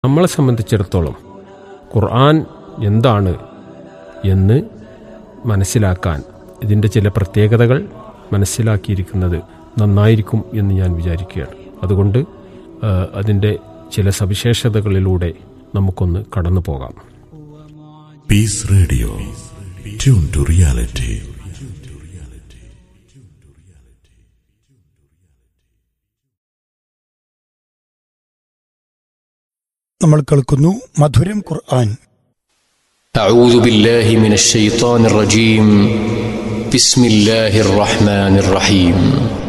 നമ്മളെ സംബന്ധിച്ചിടത്തോളം ഖുർആൻ എന്താണ് എന്ന് മനസ്സിലാക്കാൻ ഇതിൻ്റെ ചില പ്രത്യേകതകൾ മനസ്സിലാക്കിയിരിക്കുന്നത് നന്നായിരിക്കും എന്ന് ഞാൻ വിചാരിക്കുകയാണ് അതുകൊണ്ട് ആ, അതിൻ്റെ ചില സവിശേഷതകളിലൂടെ നമുക്കൊന്ന് കടന്നു പോകാം Peace Radio. Tune to reality. നമ്മൾ കേൾക്കുന്നു മധുരം ഖുർആൻ أعوذ بالله من الشيطان الرجيم بسم الله الرحمن الرحيم